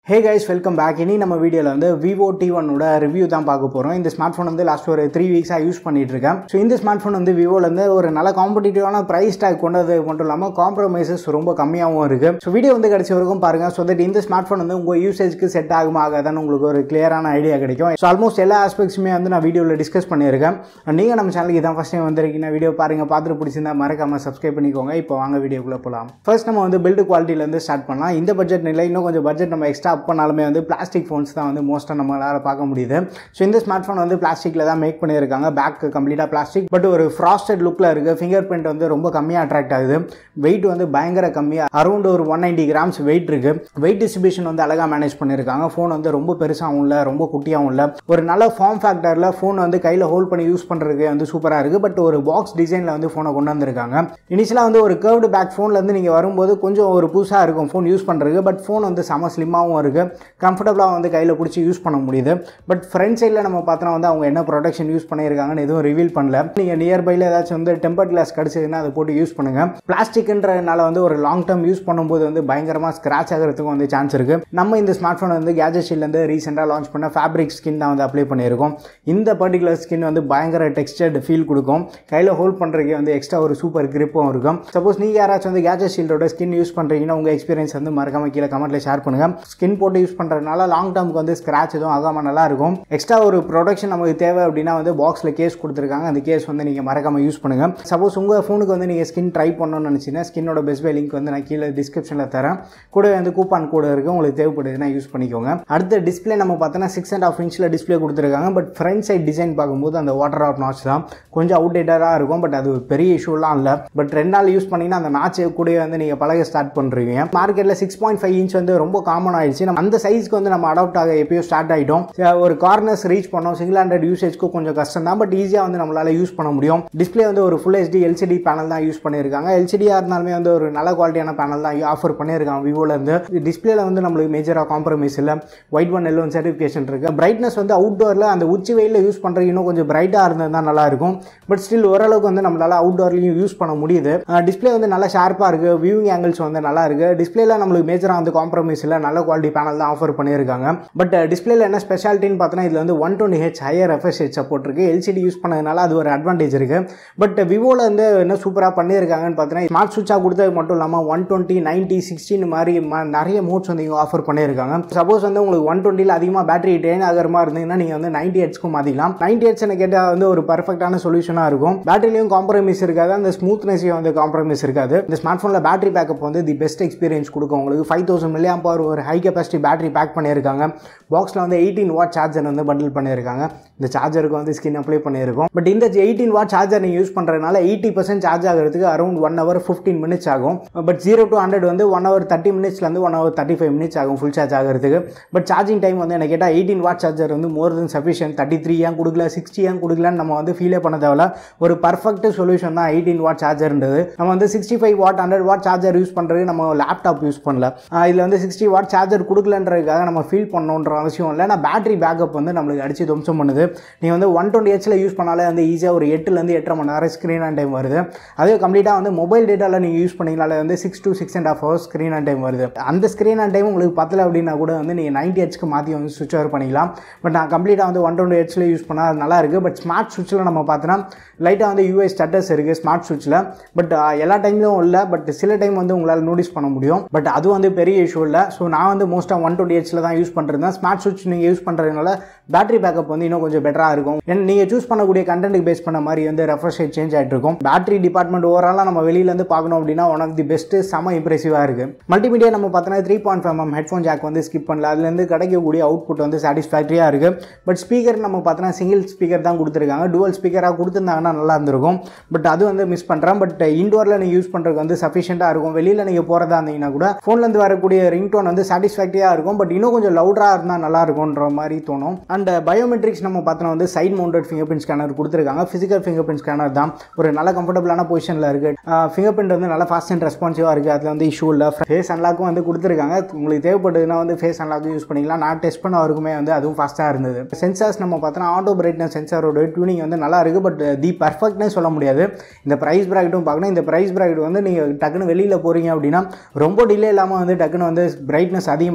hey guys welcome back இனி நம்ம வீடியோவில் வந்து விவோ டி ஒன்னோட ரிவ்யூ தான் பார்க்க போகிறோம் இந்த ஸ்மார்ட் ஃபோன் வந்து லாஸ்ட் ஒரு த்ரீ வீக்ஸாக யூஸ் பண்ணிட்டு இருக்கேன் ஸோ இந்த ஸ்மார்ட் ஃபோன் வந்து விவோலேருந்து ஒரு நல்ல காம்படிட்டிவான ப்ரைஸ் டேக் கொண்டது மட்டும் இல்லாமல் காம்ப்ரமைசஸ் ரொம்ப கம்மியாகவும் இருக்குது ஸோ வீடியோ வந்து கடைசி வரைக்கும் பாருங்கள் ஸோ தட் இந்த ஸ்மார்ட் ஃபோன் வந்து உங்கள் யூசேஜ்க்கு செட் ஆகுமா ஆகாதான்னு உங்களுக்கு ஒரு கிளியரான ஐடியா கிடைக்கும் ஸோ ஆல்மோஸ்ட் எல்லா ஆஸ்பெக்ட்ஸுமே வந்து நான் வீடியோவில் டிஸ்கஸ் பண்ணியிருக்கேன் நீங்கள் நம்ம சேனலுக்கு இதான் ஃபஸ்ட் டைம் வந்திருக்கீங்க வீடியோ பாருங்கள் பார்த்துட்டு பிடிச்சிருந்தா மறக்காமல் சப்ஸ்கிரைப் பண்ணிக்கோங்க இப்போ வாங்க வீடியோக்குள்ளே போகலாம் ஃபர்ஸ்ட் நம்ம வந்து பில்டு குவாலிட்டிலேருந்து ஸ்டார்ட் பண்ணலாம் இந்த பட்ஜெட் நிலை இன்னும் கொஞ்சம் பட்ஜெட் நம்ம எக்ஸ்ட்ரா அப் பண்ணாலுமே வந்து பிளாஸ்டிக் ஃபோன்ஸ் தான் வந்து மோஸ்ட்டாக நம்மளால் பார்க்க முடியுது ஸோ இந்த ஸ்மார்ட் ஃபோன் வந்து பிளாஸ்டிக்கில் தான் மேக் பண்ணியிருக்காங்க பேக் கம்ப்ளீட்டாக பிளாஸ்டிக் பட் ஒரு ஃப்ராஸ்டட் லுக்கில் இருக்குது ஃபிங்கர் பிரிண்ட் வந்து ரொம்ப கம்மியாக அட்ராக்ட் ஆகுது வெயிட் வந்து பயங்கர கம்மியாக அரௌண்ட் ஒரு ஒன் நைன்டி கிராம்ஸ் வெயிட் இருக்குது வெயிட் டிஸ்ட்ரிபியூஷன் வந்து அழகாக மேனேஜ் பண்ணியிருக்காங்க ஃபோன் வந்து ரொம்ப பெருசாகவும் இல்லை ரொம்ப குட்டியாகவும் இல்லை ஒரு நல்ல ஃபார்ம் ஃபேக்டரில் ஃபோன் வந்து கையில் ஹோல்ட் பண்ணி யூஸ் பண்ணுறதுக்கு வந்து சூப்பராக இருக்குது பட் ஒரு பாக்ஸ் டிசைனில் வந்து ஃபோனை கொண்டு வந்திருக்காங்க இனிஷியலாக வந்து ஒரு கேர்வ்டு பேக் ஃபோன்லேருந்து நீங்கள் வரும்போது கொஞ்சம் ஒரு புதுசாக இருக்கும் ஃபோன் யூஸ் பண்ணுறதுக்கு பட் ஃபோன் வந்து செம ஸ்லிம்மாகவும் இருக்குது கம்ஃபர்டபுளாக வந்து கையில் பிடிச்சி யூஸ் பண்ண முடியுது பட் ஃப்ரண்ட் சைடில் நம்ம பார்த்தோன்னா வந்து அவங்க என்ன ப்ரொடக்ஷன் யூஸ் பண்ணியிருக்காங்கன்னு எதுவும் ரிவீல் பண்ணல நீங்கள் நியர்பையில் ஏதாச்சும் வந்து டெம்பர் கிளாஸ் கிடச்சதுன்னா அதை போட்டு யூஸ் பண்ணுங்கள் பிளாஸ்டிக்ன்றனால வந்து ஒரு லாங் டேர்ம் யூஸ் பண்ணும்போது வந்து பயங்கரமாக ஸ்க்ராச் ஆகிறதுக்கும் வந்து சான்ஸ் இருக்குது நம்ம இந்த ஸ்மார்ட் ஃபோன் வந்து கேஜெட்ஷீல்லேருந்து ரீசெண்டாக லான்ச் பண்ண ஃபேப்ரிக் ஸ்கின் தான் வந்து அப்ளை பண்ணியிருக்கோம் இந்த பர்டிகுலர் ஸ்கின் வந்து பயங்கர டெக்ஸ்டர்டு ஃபீல் கொடுக்கும் கையில் ஹோல்ட் பண்ணுறதுக்கு வந்து எக்ஸ்ட்ரா ஒரு சூப்பர் கிரிப்பும் இருக்கும் சப்போஸ் நீங்கள் யாராச்சும் வந்து கேஜெட் ஷீல்டோட ஸ்கின் யூஸ் பண்ணுறீங்கன்னா உங்கள் எக்ஸ்பீரியன்ஸ் வந்து மறக்காம கீழே கமெண்ட்டில் ஷேர் பண்ணுங்கள் ஸ்கின் போட்டு யூஸ் பண்ணுறதுனால லாங் டேர்முக்கு வந்து ஸ்க்ராச் எதுவும் ஆகாமல் நல்லா இருக்கும் எக்ஸ்ட்ரா ஒரு ப்ரொடக்ஷன் நமக்கு தேவை அப்படின்னா வந்து பாக்ஸில் கேஸ் கொடுத்துருக்காங்க அந்த கேஸ் வந்து நீங்கள் மறக்காம யூஸ் பண்ணுங்கள் சப்போஸ் உங்கள் ஃபோனுக்கு வந்து நீங்கள் ஸ்கின் ட்ரை பண்ணணும்னு நினச்சிங்கன்னா ஸ்கின்னோட பெஸ்ட் பை லிங்க் வந்து நான் கீழே டிஸ்கிரிப்ஷனில் தரேன் கூடவே வந்து கூப்பான் கோடு இருக்குது உங்களுக்கு தேவைப்படுதுன்னா யூஸ் பண்ணிக்கோங்க அடுத்த டிஸ்பிளே நம்ம பார்த்தோன்னா சிக்ஸ் அண்ட் ஆஃப் இன்ச்சில் டிஸ்பிளே கொடுத்துருக்காங்க பட் ஃப்ரண்ட் சைட் டிசைன் பார்க்கும்போது அந்த வாட்டர் ஆஃப் நாச் தான் கொஞ்சம் அவுடேட்டடாக இருக்கும் பட் அது பெரிய இஷ்யூலாம் இல்லை பட் ரெண்டு நாள் யூஸ் பண்ணிங்கன்னா அந்த நாச்சு கூடவே வந்து நீங்கள் பழக ஸ்டார்ட் பண்ணுறீங்க மார்க்கெட்டில் சிக்ஸ் பாயிண்ட் ஃபைவ் இன்ச் வந்து ரொம்ப காமன் ஆயிடுச்சு நம்ம அந்த சைஸ்க்கு வந்து நம்ம அடாப்ட் ஆக எப்பயோ ஸ்டார்ட் ஆகிட்டோம் ஒரு கார்னர்ஸ் ரீச் பண்ணோம் சிங்கிள் ஹண்ட்ரட் யூசேஜ்க்கு கொஞ்சம் கஷ்டம் தான் பட் ஈஸியாக வந்து நம்மளால் யூஸ் பண்ண முடியும் டிஸ்பிளே வந்து ஒரு ஃபுல் ஹெச்டி எல்சிடி பேனல் தான் யூஸ் பண்ணியிருக்காங்க எல்சிடியாக இருந்தாலுமே வந்து ஒரு நல்ல குவாலிட்டியான பேனல் தான் ஆஃபர் பண்ணியிருக்காங்க விவோலேருந்து டிஸ்பிளேல வந்து நம்மளுக்கு மேஜராக காம்ப்ரமைஸ் இல்லை ஒயிட் ஒன் எல்லோன் சர்டிஃபிகேஷன் இருக்குது பிரைட்னஸ் வந்து அவுட்டோரில் அந்த உச்சி வெயிலில் யூஸ் பண்ணுறது இன்னும் கொஞ்சம் பிரைட்டாக இருந்தது தான் நல்லாயிருக்கும் பட் ஸ்டில் ஓரளவுக்கு வந்து நம்மளால் அவுட்டோர்லையும் யூஸ் பண்ண முடியுது டிஸ்பிளே வந்து நல்லா ஷார்ப்பாக இருக்குது வியூவிங் ஆங்கிள்ஸ் வந்து நல்லா இருக்குது டிஸ்பிளேல நம்மளுக்கு மேஜராக வந்து காம்ப்ரமைஸ் இல்லை நல்ல குவாலிட்டி பேனல் தான் ஆஃபர் பண்ணியிருக்காங்க பட் டிஸ்பிளேல என்ன ஸ்பெஷாலிட்டின்னு பார்த்தோன்னா இதில் வந்து ஒன் டுவெண்ட்டி ஹெச் ஹையர் எஃப்எஸ்ஹெச் சப்போர்ட் இருக்குது எல்சிடி யூஸ் பண்ணதுனால அது ஒரு அட்வான்டேஜ் இருக்குது பட் விவோவில் வந்து என்ன சூப்பராக பண்ணியிருக்காங்கன்னு பார்த்தீங்கன்னா ஸ்மார்ட் சுவிட்சாக கொடுத்தது மட்டும் இல்லாமல் ஒன் டுவெண்ட்டி நைன்ட்டி சிக்ஸ்டின் மாதிரி நிறைய மோட்ஸ் வந்து இங்கே ஆஃபர் பண்ணியிருக்காங்க சப்போஸ் வந்து உங்களுக்கு ஒன் டுவெண்ட்டியில் அதிகமாக பேட்டரி ட்ரெயின் ஆகிற மாதிரி இருந்தீங்கன்னா நீங்கள் வந்து நைன்டி ஹெட்ஸ்க்கும் மாற்றிக்கலாம் நைன்டி ஹெட்ஸ் கேட்டால் வந்து ஒரு பர்ஃபெக்டான சொல்யூஷனாக இருக்கும் பேட்டரிலையும் காம்ப்ரமைஸ் இருக்காது அந்த ஸ்மூத்னஸையும் வந்து காம்ப்ரமைஸ் இருக்காது இந்த ஸ்மார்ட் ஃபோனில் பேட்டரி பேக்கப் வந்து தி பெஸ்ட் எக்ஸ்பீரியன்ஸ் கொடுக்கும் உங்களுக்கு ஃபைவ் தௌசண்ட் மில்லியம் பவர் ஒரு ஹை கெப்பாசிட்டி பேட்டரி பேக் பண்ணியிருக்காங்க பாக்ஸில் வந்து எயிட்டீன் வாட் சார்ஜர் வந்து பண்டில் பண்ணியிருக்காங்க இந்த சார்ஜருக்கு வந்து ஸ்கின் அப்ளை பண்ணியிருக்கோம் பட் இந்த எயிட்டீன் வாட் சார்ஜர் நீங்கள் யூஸ் பண்ணுறதுனால எயிட்டி பர்சன்ட் சார்ஜ் ஆகிறதுக்கு around one hour fifteen minutes ஆகும் பட் ஜீரோ டு ஹண்ட்ரட் வந்து ஒன் ஹவர் தேர்ட்டி மினிட்ஸ்லேருந்து one hour thirty five minutes ஆகும் ஃபுல் சார்ஜ் ஆகிறதுக்கு பட் சார்ஜிங் டைம் வந்து என்ன கேட்டால் எயிட்டீன் வாட் சார்ஜர் வந்து more then sufficient thirty three ஏன் கொடுக்கல சிக்ஸ்டி ஏன் கொடுக்கலன்னு நம்ம வந்து ஃபீலே பண்ண தேவையில்ல ஒரு பர்ஃபெக்ட் சொல்யூஷன் தான் எயிட்டீன் வாட் சார்ஜர்ன்றது நம்ம வந்து sixty five watt hundred watt charger use பண்ணுறது நம்ம லேப்டாப் யூஸ் பண்ணல இதில் வந்து சிக்ஸ்டி வாட் சார்ஜர் கொடுக்கலன்றதுக்காக நம்ம ஃபீல் பண்ணணுன்ற அவசியம் இல்லை நான் பேட்டரி பேக்கப் வந்து நம்மளுக்கு அடிச்சு துவம்சம் பண்ணுது நீங்கள் வந்து ஒன் டுவெண்ட்டி ஹெச்சில் யூஸ் பண்ணாலே வந்து ஈஸியாக ஒரு எட்டுலேருந்து எட்டரை மணி நேரம் ஸ்க்ரீன் ஆன் டைம் வருது அதே கம்ப்ளீட்டாக வந்து மொபைல் டேட்டாவில் நீங்கள் யூஸ் பண்ணிங்கனாலே வந்து six to six and half hours screen on time வருது அந்த ஸ்க்ரீன் ஆன் டைம் உங்களுக்கு பத்தல அப்படின்னா கூட வந்து நீங்கள் நைன்டி ஹெச்க்கு மாற்றி வந்து சுவிச் ஓவர் பண்ணிக்கலாம் பட் நான் கம்ப்ளீட்டாக வந்து ஒன் டுவெண்ட்டி ஹெச்சில் யூஸ் பண்ணால் அது நல்லா இருக்குது பட் ஸ்மார்ட் சுவிட்சில் நம்ம பார்த்தோன்னா லைட்டாக வந்து யூஎஸ் ஸ்டட்டஸ் இருக்குது ஸ்மார்ட் சுவிட்சில் பட் எல்லா டைம்லையும் இல்லை பட் சில டைம் வந்து உங்களால் நோட்டீஸ் பண்ண முடியும் பட் அது வந்து பெரிய இஷ்யூ இல்லை ஸோ நான் வந்து மோஸ்ட்டாக ஒன் டுவெண்ட்டி ஹெச்சில் தான் யூஸ் பண்ணுறேன் ஸ்மார்ட் சுவிட்ச் நீங்கள் யூஸ் பண்ணுறதுனால பேட்டரி பேக்கப் வந்து இன்னும் கொஞ்சம் பெட்டராக இருக்கும் ஏன்னா நீங்கள் சூஸ் பண்ணக்கூடிய கண்டென்ட்டுக்கு பேஸ் பண்ண மாதிரி வந்து ரெஃப்ரெஷ் சேஞ்ச் ஆகிட்டு இருக்கும் பேட்டரி டிபார்ட்மெண்ட் ஓவராலாக நம்ம வெளியிலேருந்து பார்க்கணும் அப்படின்னா ஒன் ஆஃப் தி பெஸ்ட்டு செம இம்ப்ரெசிவாக இருக்குது மல்டிமீடியா நம்ம பார்த்தோன்னா three point five M headphone jack வந்து ஸ்கிப் பண்ணல அதுலேருந்து கிடைக்கக்கூடிய அவுட்புட் வந்து சாட்டிஸ்ஃபேக்டரியாக இருக்குது பட் ஸ்பீக்கர் நம்ம பார்த்தோன்னா சிங்கிள் ஸ்பீக்கர் தான் கொடுத்துருக்காங்க டுவல் ஸ்பீக்கராக கொடுத்துருந்தாங்கன்னா நல்லா இருந்திருக்கும் பட் அது வந்து மிஸ் பண்ணுறேன் பட் இண்டோரில் நீங்கள் யூஸ் பண்ணுறதுக்கு வந்து சஃபிஷியண்ட்டாக இருக்கும் வெளியில் நீங்கள் போகிறதா இருந்தீங்கன்னா கூட ஃபோன்லேருந்து வரக்கூடிய ரிங்டோன் வந்து சாட்டிஸ்ஃபேக்டரியாக இருக்கும் பட் இன்னும் கொஞ்சம் லவுடாக இருந்தால் நல்லா இருக்கும்ன்ற மாதிரி தோணும் அண்ட் பயோமெட்ரிக்ஸ் நம்ம பார்த்தோன்னா வந்து side mounted finger print scanner கொடுத்துருக்காங்க ஃபிசிக்கல் ஃபிங்கர் பிரிண்ட் ஸ்கேனர் தான் ஒரு நல்ல கம்ஃபர்டபுளான பொசிஷனில் இருக்குது ஃபிங்கர் பிரிண்ட் வந்து நல்லா ஃபாஸ்ட் அண்ட் ரெஸ்பான்சிவாக இருக்குது அதில் வந்து இஷ்யூ இல்லை ஃபேஸ் அன்லாக்கும் வந்து கொடுத்துருக்காங்க உங்களுக்கு தேவைப்படுதுன்னா வந்து ஃபேஸ் அன்லாக்கும் யூஸ் பண்ணிக்கலாம் நான் டெஸ்ட் பண்ண வரைக்குமே வந்து அதுவும் ஃபாஸ்ட்டாக இருந்தது சென்சார்ஸ் நம்ம பார்த்தோன்னா ஆட்டோ பிரைட்னஸ் சென்சாரோட டியூனிங் வந்து நல்லா இருக்குது பட் தி பர்ஃபெக்ட்னே சொல்ல முடியாது இந்த ப்ரைஸ் ப்ராக்கெட்டும் பார்க்கணும் இந்த ப்ரைஸ் ப்ராக்கெட் வந்து நீங்கள் டக்குன்னு வெளியில் போகிறீங்க அப்படின்னா ரொம்ப டிலே இல்லாமல் வந்து டக்குன்னு வந்து பிரைட்னஸ் அதிகமாக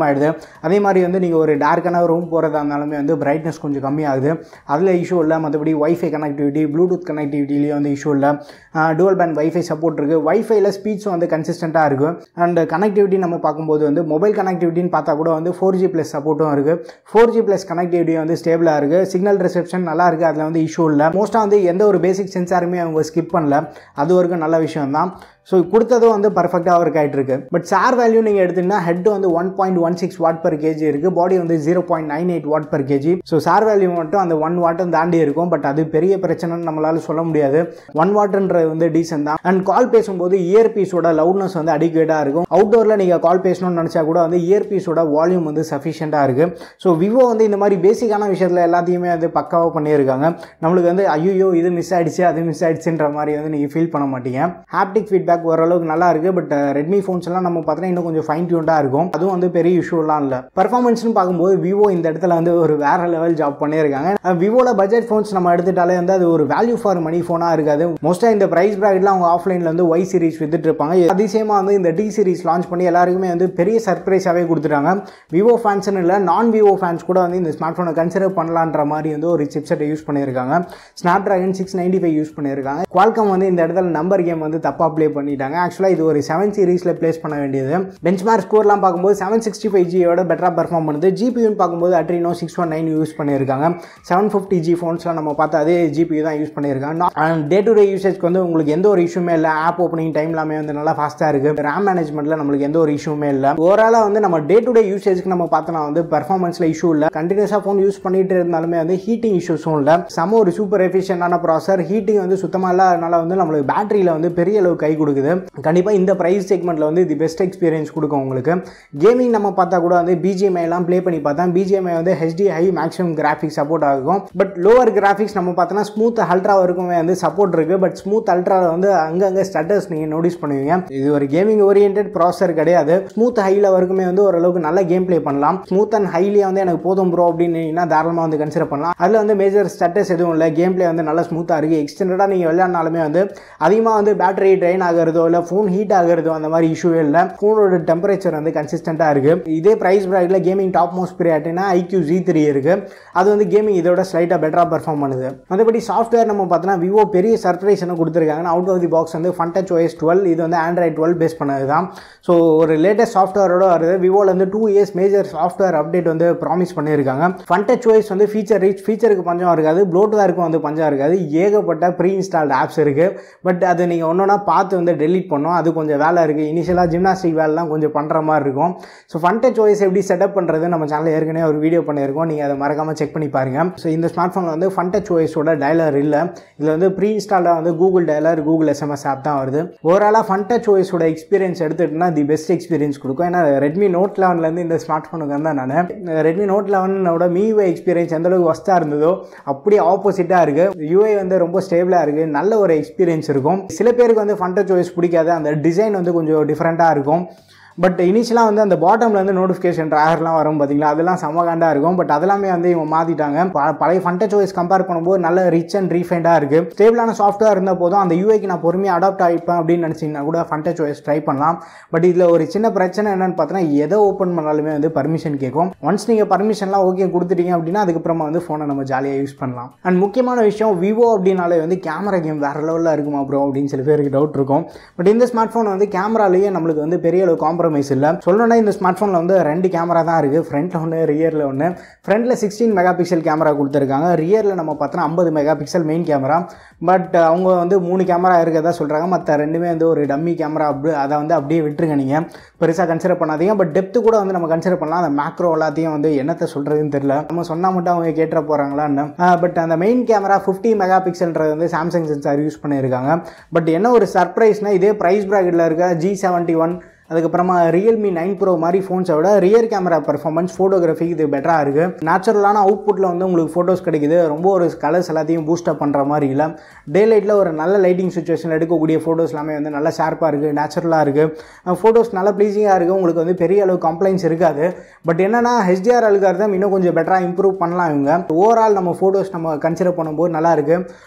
அதிகமாகிடுது அதே மாதிரி வந்து நீங்கள் ஒரு டார்க்கான ரூம் போகிறதா இருந்தாலுமே வந்து பிரைட்னஸ் கொஞ்சம் கம்மியாகுது அதில் இஷ்யூ இல்லை மற்றபடி வைஃபை கனெக்டிவிட்டி ப்ளூடூத் கனெக்டிவிட்டிலேயே வந்து இஷ்யூ இல்லை டுவல் பேண்ட் வைஃபை சப்போர்ட் இருக்குது வைஃபைல ஸ்பீட்ஸும் வந்து கன்சிஸ்டண்ட்டாக இருக்கும் அண்ட் கனெக்டிவிட்டி நம்ம பார்க்கும்போது வந்து மொபைல் கனெக்டிவிட்டின்னு பார்த்தா கூட வந்து ஃபோர் ஜி ப்ளஸ் சப்போர்ட்டும் இருக்குது ஃபோர் ஜி ப்ளஸ் கனெக்டிவிட்டி வந்து ஸ்டேபிளாக இருக்குது சிக்னல் ரிசெப்ஷன் நல்லா இருக்குது அதில் வந்து இஷ்யூ இல்லை மோஸ்ட்டாக வந்து எந்த ஒரு பேசிக் சென்சாருமே அவங்க ஸ்கிப் பண்ணல அது வரைக்கும் நல்ல விஷயம் தான் ஸோ கொடுத்ததும் வந்து பர்ஃபெக்டாக ஒர்க் ஆகிட்டு இருக்கு பட் சார் வேல்யூ நீங்கள் எடுத்தீங்கன்னா ஹெட் வந்து one point one six watt per KG இருக்குது பாடி வந்து zero point nine eight watt per KG so SAR value மட்டும் அந்த ஒன் வாட்டும் தாண்டி இருக்கும் பட் அது பெரிய பிரச்சனைன்னு நம்மளால சொல்ல முடியாது ஒன் வாட்ன்றது வந்து டீசென்ட் தான் அண்ட் கால் பேசும்போது இயர்பீஸோட லவுட்னஸ் வந்து அடிக்குவேட்டாக இருக்கும் அவுட்டோரில் நீங்கள் கால் பேசணும்னு நினச்சா கூட வந்து இயர்பீஸோட வால்யூம் வந்து சஃபிஷியண்ட்டாக இருக்குது ஸோ விவோ வந்து இந்த மாதிரி பேசிக்கான விஷயத்தில் எல்லாத்தையுமே வந்து பக்காவாக பண்ணியிருக்காங்க நம்மளுக்கு வந்து ஐயோ இது மிஸ் ஆயிடுச்சு அது மிஸ் ஆயிடுச்சுன்ற மாதிரி வந்து நீங்கள் ஃபீல் பண்ண மாட்டீங்க ஹாப்டிக் ஃபீட்பேக் ஓரளவுக்கு நல்லா இருக்குது பட் ரெட்மி ஃபோன்ஸ் எல்லாம் நம்ம பார்த்தோன்னா இன்னும் கொஞ்சம் ஃபைன் டியூண்டாக இருக்கும் அதுவும் வந்து பெரிய இஷ்யூலாம் இல்லை பர்ஃபார்மன்ஸ்னு பார்க்கும்போது விவோ இந்த இடத்துல வந்து ஒரு வேற லெவல் ஜாப் பண்ணியிருக்காங்க விவோவில் பட்ஜெட் ஃபோன்ஸ் நம்ம எடுத்துட்டாலே வந்து அது ஒரு வேல்யூ ஃபார் மணி ஃபோனாக இருக்காது மோஸ்ட்டாக இந்த ப்ரைஸ் ப்ராக்கெட்டில் அவங்க ஆஃப்லைனில் வந்து ஒய் சீரிஸ் வித்துட்டு இருப்பாங்க அதிசயமாக வந்து இந்த டி சீரிஸ் லான்ச் பண்ணி எல்லாருக்குமே வந்து பெரிய சர்ப்ரைஸாகவே கொடுத்துட்டாங்க விவோ ஃபேன்ஸ்னு இல்லை நான் விவோ ஃபேன்ஸ் கூட வந்து இந்த ஸ்மார்ட் ஃபோனை கன்சிடர் பண்ணலான்ற மாதிரி வந்து ஒரு சிப்செட்டை யூஸ் பண்ணியிருக்காங்க Snapdragon six ninety five use பண்ணியிருக்காங்க குவால்கம் வந்து இந்த இடத்துல நம்பர் கேம் வந்து தப்பாக ப்ளே பண்ணிட்டாங்க ஆக்சுவலாக இது ஒரு செவன் சீரீஸில் ப்ளேஸ் பண்ண வேண்டியது பெஞ்ச் மார்க் ஸ்கோர்லாம் பார்க்கும்போது செவன் சிக்ஸ்டி ஃபைவ் ஜியோட பெட்டராக பெர்ஃபார்ம் பண்ணுது ஜிபியூன்னு பார்க்கும்போது Adreno six one nine use பண்ணியிருக்காங்க செவன் ஃபிஃப்டி ஜி ஃபோன்ஸ்லாம் நம்ம பார்த்து அதே ஜிபியூ தான் யூஸ் பண்ணியிருக்காங்க டே டு டே யூசேஜ்க்கு வந்து உங்களுக்கு எந்த ஒரு இஷ்யூமே இல்லை ஆப் ஓப்பனிங் டைம் எல்லாமே வந்து நல்லா ஃபாஸ்ட்டாக இருக்குது ரேம் மேனேஜ்மெண்ட்டில் நம்மளுக்கு எந்த ஒரு இஷ்யூமே இல்லை ஓவராலாக வந்து நம்ம டே டு டே யூசேஜ்க்கு நம்ம பார்த்தோன்னா வந்து பெர்ஃபார்மன்ஸில் இஷ்யூ இல்லை கண்டினியூஸாக ஃபோன் யூஸ் பண்ணிட்டு இருந்தாலுமே வந்து ஹீட்டிங் இஷ்யூஸும் இல்லை செம ஒரு சூப்பர் எஃபிஷியண்டான ப்ராசர் ஹீட்டிங் வந்து சுத்தமாக இல்லாதனால வந்து நம்மளுக்கு பேட்டரியில் வந்து பெரிய அளவு கை கொடுக்குது கண்டிப்பாக இந்த ப்ரைஸ் செக்மெண்ட்டில் வந்து இது பெஸ்ட் எக்ஸ்பீரியன்ஸ் கொடுக்கும் உங்களுக்கு கேமிங் நம்ம பார்த்தா கூட வந்து பிஜிஎம்ஐ எல்லாம் ப்ளே பண்ணி பார்த்தா பிஜிஎம்ஐ வந்து HD high maximum graphics support ஆகும் பட் லோவர் கிராஃபிக்ஸ் நம்ம பார்த்தோன்னா ஸ்மூத் அல்ட்ரா வரைக்குமே வந்து சப்போர்ட் இருக்குது பட் ஸ்மூத் அல்ட்ராவில் வந்து அங்கங்கே ஸ்டட்டர்ஸ் நீங்கள் நோட்டீஸ் பண்ணுவீங்க இது ஒரு கேமிங் ஓரியன்ட் ப்ராசர் கிடையாது ஸ்மூத் ஹையில் வரைக்குமே வந்து ஓரளவுக்கு நல்ல கேம் ப்ளே பண்ணலாம் ஸ்மூத் அண்ட் ஹைலியாக வந்து எனக்கு போதும் ப்ரோ அப்படின்னீங்கன்னா தாராளமாக வந்து கன்சிடர் பண்ணலாம் அதில் வந்து மேஜர் ஸ்டட்டஸ் எதுவும் இல்லை கேம் ப்ளே வந்து நல்லா ஸ்மூத்தாக இருக்குது எக்ஸ்டெண்டடாக நீங்கள் விளையாடினாலுமே வந்து அதிகமாக வந்து பேட்டரி ட்ரெயின் ஆகிறதோ இல்லை ஃபோன் ஹீட் ஆகிறதோ அந்த மாதிரி இஷ்யூவே இல்லை ஃபோனோட டெம்பரேச்சர் வந்து கன்சிஸ்டண்ட்டாக இருக்குது இதே ப்ரைஸ் ப்ராக்கெட்டில் கேமிங் டாப் மோஸ்ட் பிரியாட்டினா ஐக்யூ ஜி த்ரீ இருக்குது அது வந்து கேமிங் இதோட ஸ்லைட்டாக பெட்டராக பெர்ஃபார்ம் பண்ணுது மற்றபடி சாஃப்ட்வேர் நம்ம பார்த்தோன்னா விவோ பெரிய சர்ப்ரைஸ் என்ன கொடுத்துருக்காங்க அவுட் ஆஃப் தி பாக்ஸ் வந்து ஃபன் டச் OS டுவெல் இது வந்து ஆண்ட்ராய்ட் டுவெல் பேஸ் பண்ணது தான் ஸோ ஒரு லேட்டஸ்ட் சாஃப்ட்வேரோட வருது விவோவில் வந்து two years major software update வந்து ப்ராமிஸ் பண்ணியிருக்காங்க ஃபன் டச் OS வந்து ஃபீச்சர் ரீச் ஃபீச்சருக்கு பஞ்சம் இருக்காது ப்ளோட்வேருக்கும் வந்து பஞ்சம் இருக்காது ஏகப்பட்ட ப்ரீ இன்ஸ்டால்டு ஆப்ஸ் இருக்குது பட் அது நீங்கள் ஒன்றா பார்த்து வந்து டெலீட் பண்ணோம் அது கொஞ்சம் வேலை இருக்குது இனிஷியலாக ஜிம்னாஸ்டிக் வேலைலாம் கொஞ்சம் பண்ணுற மாதிரி இருக்கும் ஸோ ஃபன் டச் ஓஎஸ் எப்படி செட்டப் பண்ணுறது நம்ம சேனலில் ஏற்கனவே ஒரு வீடியோ பண்ணியிருக்கோம் நீங்கள் அதை மறக்காமல் செக் பண்ணி பாருங்கள் ஸோ இந்த ஸ்மார்ட் ஃபோனில் வந்து ஃபன் டச் ஓஎஸோட டயலர் இல்லை இதில் வந்து ப்ரீ இன்ஸ்டால்டாக வந்து Google dialer Google SMS app தான் வருது ஓவராலாக ஃபன் டச் ஓஎஸோட எக்ஸ்பீரியன்ஸ் எடுத்துகிட்டுனா தி பெஸ்ட் எக்ஸ்பீரியன்ஸ் கொடுக்கும் ஏன்னா ரெட்மி நோட் லெவன்லேருந்து இந்த ஸ்மார்ட் ஃபோனுக்கு வந்தேன் நான் ரெட்மி நோட் லெவனோட மீவே எக்ஸ்பீரியன்ஸ் எந்த அளவுக்கு ஒஸ்ட்டாக இருந்ததோ அப்படியே ஆப்போசிட்டாக இருக்குது யூஐ வந்து ரொம்ப ஸ்டேபிளாக இருக்குது நல்ல ஒரு எக்ஸ்பீரியன்ஸ் இருக்கும் சில பேருக்கு வந்து ஃபன் டச் ஓஎஸ் பிடிக்காது அந்த டிசைன் வந்து கொஞ்சம் டிஃப்ரெண்ட்டாக இருக்கும் பட் இனிஷியலாக வந்து அந்த பாட்டமில் வந்து நோட்டிஃபிகேஷன் ட்ராகர்லாம் வரும் பார்த்தீங்களா அதெல்லாம் செம்மகாண்டாக இருக்கும் பட் அதெல்லாமே வந்து இவங்க மாற்றிட்டாங்க ப- பழைய ஃபன்டச் ஓஎஸ் கம்பேர் பண்ணும்போது நல்ல ரிச் அண்ட் ரீஃபைண்டாக இருக்குது ஸ்டேபிளான சாஃப்ட்வேர் இருந்த போதும் அந்த யூஐக்கு நான் பொறுமையாக அடாப்ட் ஆகிப்பேன் அப்படின்னு நினச்சிங்கன்னா கூட ஃபன்டச் ஓஎஸ் ட்ரை பண்ணலாம் பட் இதில் ஒரு சின்ன பிரச்சனை என்னன்னு பார்த்தோன்னா எதை ஓப்பன் பண்ணாலுமே வந்து பர்மிஷன் கேட்கும் ஒன்ஸ் நீங்கள் பர்மிஷன்லாம் ஓகே கொடுத்துட்டீங்க அப்படின்னா அதுக்கப்புறமா வந்து ஃபோனை நம்ம ஜாலியாக யூஸ் பண்ணலாம் அண்ட் முக்கியமான விஷயம் விவோ அப்படின்னாலே வந்து கேமரா கேம் வேறு லெவலில் இருக்குமா ப்ரோ அப்படின்னு சில பேருக்கு டவுட் இருக்கும் பட் இந்த ஸ்மார்ட் ஃபோன் வந்து கேமராலேயே நம்மளுக்கு வந்து பெரிய அளவு காம்ப்ரமைஸ் இல்லை சொல்லணும்னா இந்த ஸ்மார்ட் ஃபோனில் வந்து ரெண்டு கேமரா தான் இருக்குது ஃப்ரண்ட்டில் ஒன்று ரியரில் ஒன்று ஃப்ரண்ட்டில் சிக்ஸ்டீன் மெகா பிக்சல் கேமரா கொடுத்துருக்காங்க ரியரில் நம்ம பார்த்தோன்னா ஐம்பது megapixel main camera but அவங்க வந்து மூணு கேமரா இருக்கிறதா சொல்கிறாங்க மற்ற ரெண்டுமே வந்து ஒரு டம்மி கேமரா அப்படி அதை வந்து அப்படியே விட்டுருங்க நீங்கள் பெருசாக கன்சிடர் பண்ணாதீங்க பட் டெப்த்து கூட வந்து நம்ம கன்சிடர் பண்ணலாம் அந்த மேக்ரோ எல்லாத்தையும் வந்து என்னத்தை சொல்கிறதுன்னு தெரியல நம்ம சொன்னால் மட்டும் அவங்க கேட்டுற போகிறாங்களான்னு பட் அந்த மெயின் கேமரா ஃபிஃப்டி மெகா பிக்சல்ன்றது வந்து சாம்சங் சென்சார் யூஸ் பண்ணியிருக்காங்க பட் என்ன ஒரு சர்ப்ரைஸ்னால் இதே ப்ரைஸ் ப்ராக்கெட்டில் இருக்க ஜி செவன்ட்டி ஒன் அதுக்கப்புறமா ரியல்மி நைன் ப்ரோ மாதிரி ஃபோன்ஸை விட ரியர் கேமரா பர்ஃபார்மன்ஸ் ஃபோட்டோகிராஃபி இது பெட்டராக இருக்குது நேச்சுரலான அவுட்புட்டில் வந்து உங்களுக்கு ஃபோட்டோஸ் கிடைக்குது ரொம்ப ஒரு கலர்ஸ் எல்லாத்தையும் பூஸ்டப் பண்ணுற மாதிரி இல்லை டே லைட்டில் ஒரு நல்ல லைட்டிங் சுச்சுவேஷனில் எடுக்கக்கூடிய ஃபோட்டோஸ் எல்லாமே வந்து நல்லா ஷார்ப்பாக இருக்குது நேச்சுரலாக இருக்குது ஃபோட்டோஸ் நல்லா ப்ளீஸிங்காக இருக்குது உங்களுக்கு வந்து பெரிய அளவு கம்ப்ளைண்ட்ஸ் இருக்காது பட் என்னன்னா ஹெச்டிஆர் அல்காரதம் இன்னும் கொஞ்சம் பெட்டராக இம்ப்ரூவ் பண்ணலாம் இவங்க ஓவரால் நம்ம ஃபோட்டோஸ் நம்ம கன்சிடர் பண்ணும்போது நல்லா இருக்குது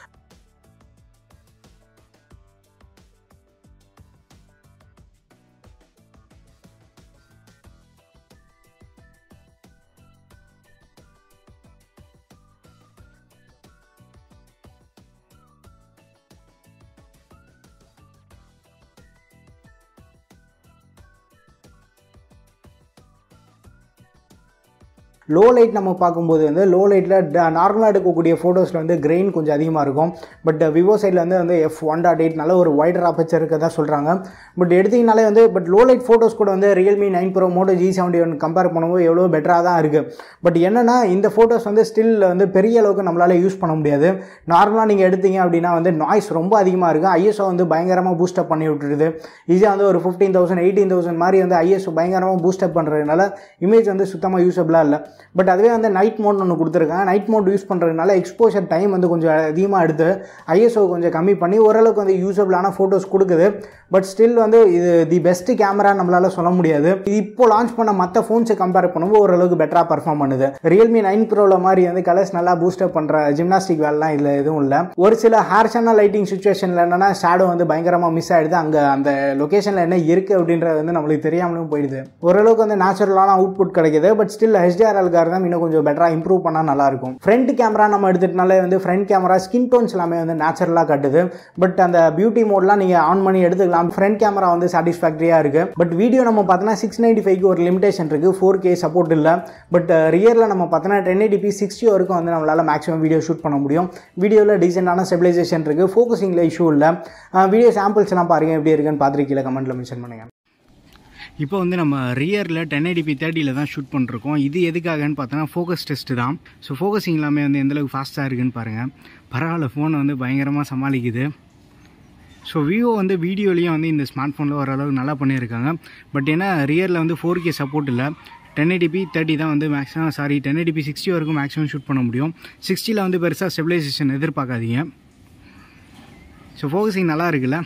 லோ லைட் நம்ம பார்க்கும்போது வந்து லோ லைட்டில் நார்மலாக எடுக்கக்கூடிய ஃபோட்டோஸில் வந்து கிரெயின் கொஞ்சம் அதிகமாக இருக்கும் பட் விவோ சைடில் வந்து வந்து எஃப் ஒன் டாட் எயிட் நல்ல ஒரு வைடர் ஆப்பச்சர் இருக்கதா சொல்கிறாங்க பட் எடுத்திங்கனாலே வந்து பட் லோ லைட் ஃபோட்டோஸ் கூட வந்து Realme nine pro Moto G seventy one compare பண்ணும்போது எவ்வளோ பெட்டராக தான் இருக்குது பட் என்னென்னா இந்த ஃபோட்டோஸ் வந்து ஸ்டில் வந்து பெரிய அளவுக்கு நம்மளால் யூஸ் பண்ண முடியாது நார்மலாக நீங்கள் எடுத்தீங்க அப்படின்னா வந்து நாய்ஸ் ரொம்ப அதிகமாக இருக்குது ஐஎஸ்ஓ வந்து பயங்கரமாக பூஸ்டப் பண்ணி விட்டுருது ஈஸியாக வந்து ஒரு ஃபிஃப்டீன் தௌசண்ட் எயிட்டீன் தௌசண்ட் மாதிரி வந்து ஐஎஸ்ஓ பயங்கரமாக பூஸ்டப் பண்ணுறதுனால இமேஜ் வந்து சுத்தமாக யூஸபிளாக இல்லை பட் அதுவே வந்து நைட் மோட் ஒன்று கொடுத்துருக்காங்க நைட் மோட் யூஸ் பண்ணுறதுனால எக்ஸ்போஷர் டைம் வந்து கொஞ்சம் அதிகமாக எடுத்து ஐஎஸ்ஓ கொஞ்சம் கம்மி பண்ணி ஓரளவுக்கு வந்து யூஸபிளான ஃபோட்டோஸ் கொடுக்குது பட் ஸ்டில் வந்து இது தி பெஸ்ட் கேமரா நம்மளால் சொல்ல முடியாது இது இப்போ லான்ச் பண்ண மற்ற ஃபோன்ஸை கம்பேர் பண்ணும்போது ஓரளவுக்கு பெட்டராக பர்ஃபார்ம் பண்ணுது ரியல்மி நைன் ப்ரோவில் மாதிரி வந்து கலர்ஸ் நல்லா பூஸ்டப் பண்ணுற ஜிம்னாஸ்டிக் வேலைலாம் இதில் எதுவும் இல்லை ஒரு சில ஹார்ஷான லைட்டிங் சுச்சுவேஷனில் என்னென்னா ஷேடோ வந்து பயங்கரமாக மிஸ் ஆகிடுது அங்கே அந்த லொக்கேஷனில் என்ன இருக்குது அப்படின்றது வந்து நம்மளுக்கு தெரியாமலும் போயிடுது ஓரளவுக்கு வந்து நேச்சுரலான அவுட்புட் கிடைக்குது பட் ஸ்டில் ஹெச்டிஆர் அல்காரதம் இன்னும் கொஞ்சம் பெட்டராக இம்ப்ரூவ் பண்ணால் நல்லாயிருக்கும் ஃப்ரண்ட் கேமரா நம்ம எடுத்துட்டனாலே வந்து ஃப்ரண்ட் கேமரா ஸ்கின் டோன்ஸ் எல்லாமே வந்து நேச்சுரலாக காட்டுது பட் அந்த பியூட்டி மோட்லாம் நீங்கள் ஆன் பண்ணி எடுத்துக்கலாம் ஃப்ரண்ட் கேமரா வந்து சாட்டிஸ்ஃபேக்டரியாக இருக்குது பட் வீடியோ நம்ம பார்த்தோன்னா சிக்ஸ் நைன்டி ஃபைவ்க்கு ஒரு லிமிடேஷன் இருக்குது ஃபோர் கே சப்போர்ட் இல்லை பட் ரியரில் நம்ம பார்த்தோன்னா டென் எயிட்டி சிக்ஸ்டி வரைக்கும் வந்து நம்மளால் மேக்ஸிமம் வீடியோ ஷூட் பண்ண முடியும் வீடியோவில் டீசெண்டான ஸ்டெபிலைசேஷன் இருக்குது ஃபோக்கஸிங்கில் இஷ்யூ இல்லை வீடியோ சாம்பிள்ஸ் எல்லாம் பாருங்கள் எப்படி இருக்குன்னு பார்த்துட்டு கீழே கமெண்ட்டில் மென்ஷன் பண்ணுங்கள் இப்போ வந்து நம்ம ரியரில் டென் எயிட்டிபி தேர்ட்டியில் தான் ஷூட் பண்ணிருக்கோம் இது எதுக்காகன்னு பார்த்தோன்னா ஃபோக்கஸ் டெஸ்ட்டு தான் ஸோ ஃபோக்கஸிங் எல்லாமே வந்து எந்தளவுக்கு ஃபாஸ்ட்டாக இருக்குன்னு பாருங்கள் பரவாயில்ல ஃபோனை வந்து பயங்கரமாக சமாளிக்குது ஸோ விவோ வந்து வீடியோலேயும் வந்து இந்த ஸ்மார்ட் ஃபோனில் ஓரளவுக்கு நல்லா பண்ணியிருக்காங்க பட் ஏன்னா ரியரில் வந்து ஃபோர் கே சப்போர்ட் இல்லை டென் எயிட்டிபி தேர்ட்டி தான் வந்து maximum sorry ten eighty p sixty வரைக்கும் மேக்ஸிமம் ஷூட் பண்ண முடியும் சிக்ஸ்டியில் வந்து பெருசாக ஸ்டெபிலைசேஷன் எதிர்பார்க்காதீங்க ஸோ ஃபோக்கஸிங் நல்லா இருக்குல்ல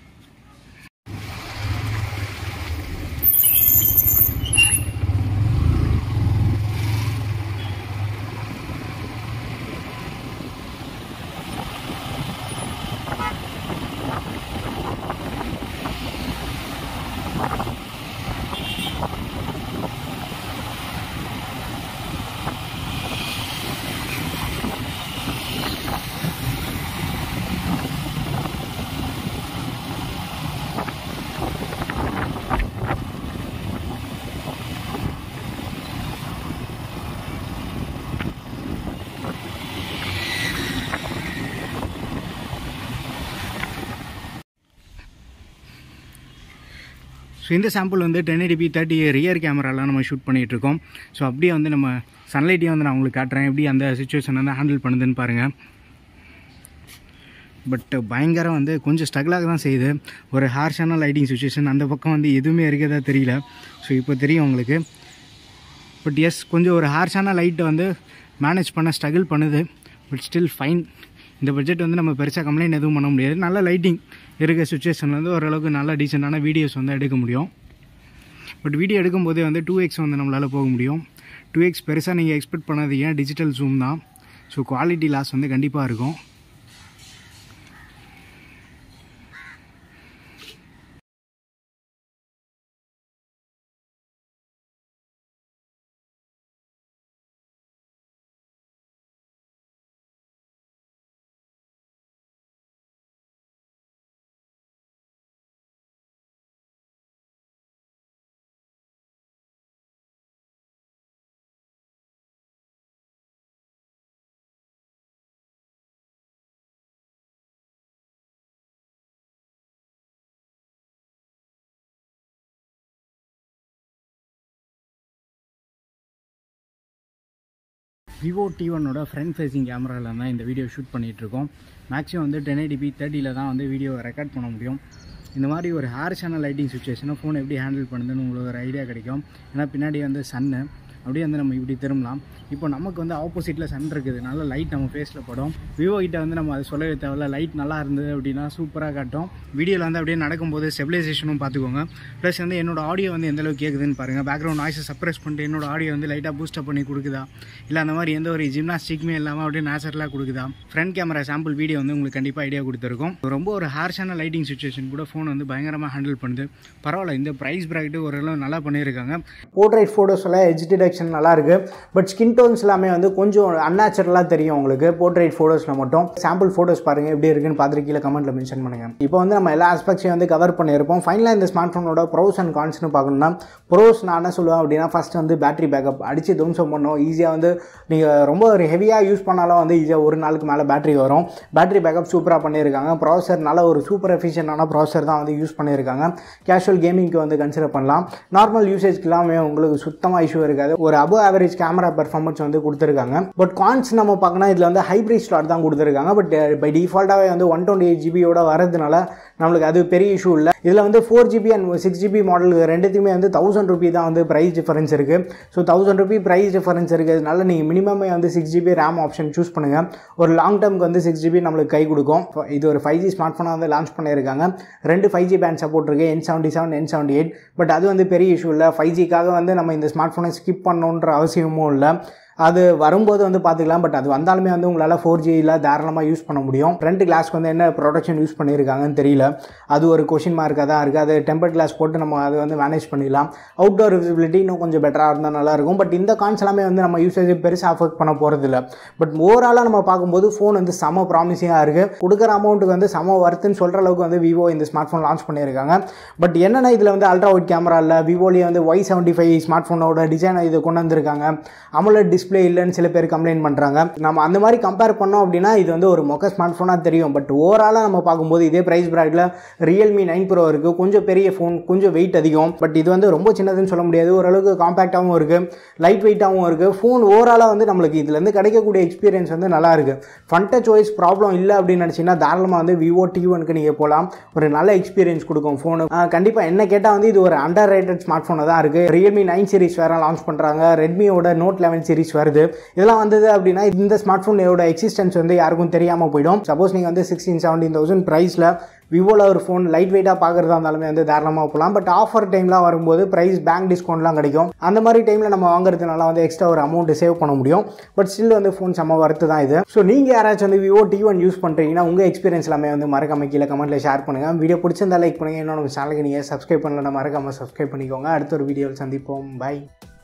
ஸோ இந்த சாம்பிள் வந்து டென் எயிட்டி தேர்ட்டி ரியர் கேமராலாம் நம்ம ஷூட் பண்ணிகிட்ருக்கோம் ஸோ அப்படியே வந்து நம்ம சன்லைட்டையும் வந்து நான் உங்களுக்கு காட்டுறேன் எப்படி அந்த சுச்சுவேஷன் வந்து ஹேண்டில் பண்ணுதுன்னு பாருங்கள் பட் பயங்கரம் வந்து கொஞ்சம் ஸ்ட்ரகிளாக தான் செய்யுது ஒரு ஹார்ஷான லைட்டிங் சுச்சுவேஷன் அந்த பக்கம் வந்து எதுவுமே இருக்கிறதா தெரியல ஸோ இப்போ தெரியும் உங்களுக்கு பட் எஸ் கொஞ்சம் ஒரு ஹார்ஷான லைட்டை வந்து மேனேஜ் பண்ண ஸ்ட்ரகிள் பண்ணுது பட் ஸ்டில் ஃபைன் இந்த பட்ஜெட் வந்து நம்ம பெருசாக கம்ப்ளைண்ட் எதுவும் பண்ண முடியாது நல்ல லைட்டிங் இருக்க சுச்சுவேஷனில் வந்து ஓரளவுக்கு நல்ல டீசெண்டான வீடியோஸ் வந்து எடுக்க முடியும் பட் வீடியோ எடுக்கும்போதே வந்து டூ எக்ஸ் வந்து நம்மளால் போக முடியும் டூ எக்ஸ் பெருசாக நீங்கள் எக்ஸ்பெக்ட் பண்ணாதீங்க டிஜிட்டல் ஜூம் தான் ஸோ குவாலிட்டி லாஸ் வந்து கண்டிப்பாக இருக்கும் விவோ டி ஒன்னோட ஃப்ரண்ட் ஃபேஸிங் கேமராவில் தான் இந்த வீடியோ ஷூட் பண்ணிகிட்ருக்கோம் மேக்ஸிமம் வந்து டென் எயிட்டி தேர்ட்டியில் தான் வந்து வீடியோ ரெக்கார்ட் பண்ண முடியும் இந்த மாதிரி ஒரு ஹார்ஷான லைட்டிங் சுச்சுவேஷனை ஃபோன் எப்படி ஹேண்டில் பண்ணுதுன்னு உங்களுக்கு ஒரு ஐடியா கிடைக்கும் ஏன்னா பின்னாடி வந்து சன்னு அப்படியே வந்து நம்ம இப்படி திரும்பலாம் இப்போ நமக்கு வந்து ஆப்போசிட்டில் சன் இருக்குது நல்ல லைட் நம்ம ஃபேஸில் படும் விவோ கிட்ட வந்து நம்ம அது சொல்லவே தேவையில்ல லைட் நல்லா இருந்தது அப்படின்னா சூப்பராக காட்டும் வீடியோவில் வந்து அப்படியே நடக்கும்போது ஸ்டெபிலைசேஷனும் பார்த்துக்கோங்க ப்ளஸ் வந்து என்னோட ஆடியோ வந்து எந்த அளவுக்கு கேட்குதுன்னு பாருங்கள் பேக்ரவுண்ட் நாய்ஸை சப்ரஸ் பண்ணிட்டு என்னோட ஆடியோ வந்து லைட்டாக பூஸ்டப் பண்ணி கொடுக்குதா இல்லை அந்த மாதிரி எந்த ஒரு ஜிம்னாஸ்டிக்குமே இல்லாமல் அப்படியே நேச்சுரலாக கொடுக்குதா ஃப்ரண்ட் கேமரா சாம்பிள் வீடியோ வந்து உங்களுக்கு கண்டிப்பாக ஐடியா கொடுத்துருக்கும் ரொம்ப ஒரு ஹார்ஷான லைட்டிங் சுச்சுவேஷன் கூட ஃபோன் வந்து பயங்கரமாக ஹேண்டில் பண்ணுது பரவாயில்ல இந்த ப்ரைஸ் ப்ராக்கெட்டு ஓரளவு நல்லா பண்ணியிருக்காங்க போர்ட்ரைட் ஃபோட்டோஸில் எஜ் டிடெக்ஷன் ரிஃப்ளெக்ஷன் நல்லா இருக்கு பட் ஸ்கின் டோன்ஸ் எல்லாமே வந்து கொஞ்சம் அன்நேச்சுரலாக தெரியும் உங்களுக்கு போர்ட்ரேட் ஃபோட்டோஸில் மட்டும் சாம்பிள் ஃபோட்டோஸ் பாருங்கள் எப்படி இருக்குன்னு பார்த்துட்டு கீழே கமெண்ட்டில் மென்ஷன் பண்ணுங்கள் இப்போ வந்து நம்ம எல்லா ஆஸ்பெக்ட்ஸையும் வந்து கவர் பண்ணியிருப்போம் ஃபைனலாக இந்த ஸ்மார்ட் ஃபோனோட ப்ரோஸ் அண்ட் கான்ஸ்னு பார்க்கணும்னா ப்ரோஸ் நான் என்ன சொல்லுவேன் அப்படின்னா ஃபஸ்ட் வந்து பேட்டரி பேக்கப் அடித்து துவம்சம் பண்ணோம் ஈஸியாக வந்து நீங்கள் ரொம்ப ஒரு ஹெவியாக யூஸ் பண்ணாலும் வந்து ஈஸியாக ஒரு நாளுக்கு மேலே பேட்டரி வரும் பேட்டரி பேக்கப் சூப்பராக பண்ணியிருக்காங்க ப்ராசர் நல்ல ஒரு சூப்பர் எஃபிஷியண்டான ப்ராசர் தான் வந்து யூஸ் பண்ணியிருக்காங்க கேஷுவல் கேமிங்க்கு வந்து கன்சிடர் பண்ணலாம் நார்மல் யூசேஜ்க்குலாமே உங்களுக்கு சுத்தமாக இஷ்யூ இருக்காது ஒரு அபவ் ஆவரேஜ் கேமரா பெர்ஃபார்மன்ஸ் வந்து கொடுத்துருக்காங்க பட் கான்ஸ் நம்ம பார்க்கணும் இதில் வந்து ஹைப்ரிட் ஸ்லாட் தான் கொடுத்துருக்காங்க பட் பை டிஃபால்ட்டாகவே வந்து ஒன் டுவெண்ட்டி எயிட் ஜிபியோட வரதுனால நம்மளுக்கு அது பெரிய இஷ்யூ இல்லை இதில் வந்து four GB and six GB model ரெண்டுத்தையுமே வந்து தௌசண்ட் ருபி தான் வந்து ப்ரைஸ் டிஃபரன்ஸ் இருக்குது so thousand rupee price difference இருக்கிறதுனால நீங்கள் மினிமமே வந்து six GB RAM option choose பண்ணுங்கள் ஒரு லாங் டேர்முக்கு வந்து சிக்ஸ் ஜிபி நம்மளுக்கு கை கொடுக்கும் இது ஒரு ஃபைவ் ஜி ஸ்மார்ட் ஃபோனாக வந்து லான்ச் பண்ணியிருக்காங்க ரெண்டு ஃபைவ் ஜி பேண்ட் சப்போர்ட் இருக்குது N seventy seven N seventy eight but அது வந்து பெரிய இஷ்யூ இல்லை ஃபைவ் ஜிக்காக வந்து நம்ம இந்த ஸ்மார்ட் ஃபோனை ஸ்கிப் பண்ணணுன்ற அவசியமும் இல்லை அது வரும்போது வந்து பார்த்துக்கலாம் பட் அது வந்தாலுமே வந்து உங்களால் ஃபோர் ஜியில் தாராளமாக யூஸ் பண்ண முடியும் ஃப்ரண்ட் கிளாஸ்க்கு வந்து என்ன ப்ரொடக்ஷன் யூஸ் பண்ணியிருக்காங்கன்னு தெரியல அது ஒரு கொஷின் மார்க்காக தான் இருக்குது அது டெம்பர் கிளாஸ் போட்டு நம்ம அதை வந்து மேனேஜ் பண்ணிடலாம் அவுட்டோர் விசிபிலிட்டி இன்னும் கொஞ்சம் பெட்டராக இருந்தால் நல்லாயிருக்கும் பட் இந்த கான்ஸ் எல்லாமே வந்து நம்ம யூசேஜ் பெருசாக அஃபெக்ட் பண்ண போகிறதில்ல பட் ஓவராலாக நம்ம பார்க்கும்போது ஃபோன் வந்து செம ப்ராமிசிங்காக இருக்குது கொடுக்குற அமௌண்ட்டுக்கு வந்து செம ஒர்த்துன்னு சொல்கிற அளவுக்கு வந்து விவோ இந்த ஸ்மார்ட் ஃபோன் லான்ச் பண்ணியிருக்காங்க பட் என்னென்ன இதில் வந்து அல்ட்ரா ஒயிட் கேமரா இல்லை விவோலேயே வந்து ஒய் செவன்ட்டி ஃபைவ் ஸ்மார்ட் ஃபோனோட டிசைனை இது கொண்டு வந்திருக்காங்க அமுலட் டிஸ்பிளே இல்லைன்னு சில பேர் கம்ப்ளைண்ட் பண்ணுறாங்க நம்ம அந்த மாதிரி கம்பேர் பண்ணோம் அப்படின்னா இது வந்து ஒரு மொக்க ஸ்மார்ட் ஃபோனாக தெரியும் பட் ஓவராலாக நம்ம பார்க்கும்போது இதே ப்ரைஸ் ப்ராட்டில் ரியல்மி நைன் ப்ரோ இருக்குது கொஞ்சம் பெரிய ஃபோன் கொஞ்சம் வெயிட் அதிகம் பட் இது வந்து ரொம்ப சின்னதுன்னு சொல்ல முடியாது ஓரளவுக்கு காம்பேக்டாகவும் இருக்குது லைட் வெயிட்டாகவும் இருக்குது ஃபோன் ஓவராலாக வந்து நம்மளுக்கு இதுலேருந்து கிடைக்கக்கூடிய எக்ஸ்பீரியன்ஸ் வந்து நல்லா இருக்குது ஃபன் டச் வைஸ் ப்ராப்ளம் இல்லை அப்படின்னு நினச்சிங்கன்னா தாராளமாக வந்து விவோ டி ஒனுக்கு நீங்கள் போகலாம் ஒரு நல்ல எக்ஸ்பீரியன்ஸ் கொடுக்கும் ஃபோனு கண்டிப்பாக என்ன கேட்டால் வந்து இது ஒரு அண்டர் ரேட்டட் ஸ்மார்ட் ஃபோனாக தான் இருக்குது ரியல்மி நைன் சீரிஸ் வேறு லான்ச் பண்ணுறாங்க ரெட்மியோட நோட் லெவன் சீரிஸ் வருது இதெல்லாம் வந்தது அப்படின்னா இந்த ஸ்மார்ட் ஃபோனோட எக்ஸிஸ்டன்ஸ் வந்து யாருக்கும் தெரியாமல் போயிடும் சப்போஸ் நீங்கள் வந்து சிக்ஸ்டீன் செவன்டீன் தௌசண்ட் ப்ரைஸில் விவோவில் ஒரு ஃபோன் லைட் வெயிட்டாக பார்க்குறதா இருந்தாலுமே வந்து தாராளமாக போகலாம் பட் ஆஃபர் டைம்லாம் வரும்போது ப்ரைஸ் பேங்க் டிஸ்கவுண்ட்லாம் கிடைக்கும் அந்த மாதிரி டைமில் நம்ம வாங்குறதுனால வந்து எக்ஸ்ட்ரா ஒரு அமௌண்ட் சேவ் பண்ண முடியும் பட் ஸ்டில் வந்து ஃபோன் செம்ம வரத்து தான் இது ஸோ நீங்கள் யாராச்சும் வந்து விவோ டி ஒன் யூஸ் பண்ணுறீங்கன்னா உங்கள் எக்ஸ்பீரியன்ஸ் எல்லாமே வந்து மறக்காம கீழே கமெண்ட்டில் ஷேர் பண்ணுங்கள் வீடியோ பிடிச்சிருந்தா லைக் பண்ணுங்கள் இன்னும் நம்ம சேனலுக்கு நீங்கள் சப்ஸ்கிரைப் பண்ணலன்னா மறக்காமல் சப்ஸ்கிரைப் பண்ணிக்கோங்க அடுத்த ஒரு வீடியோவில் சந்திப்போம் பை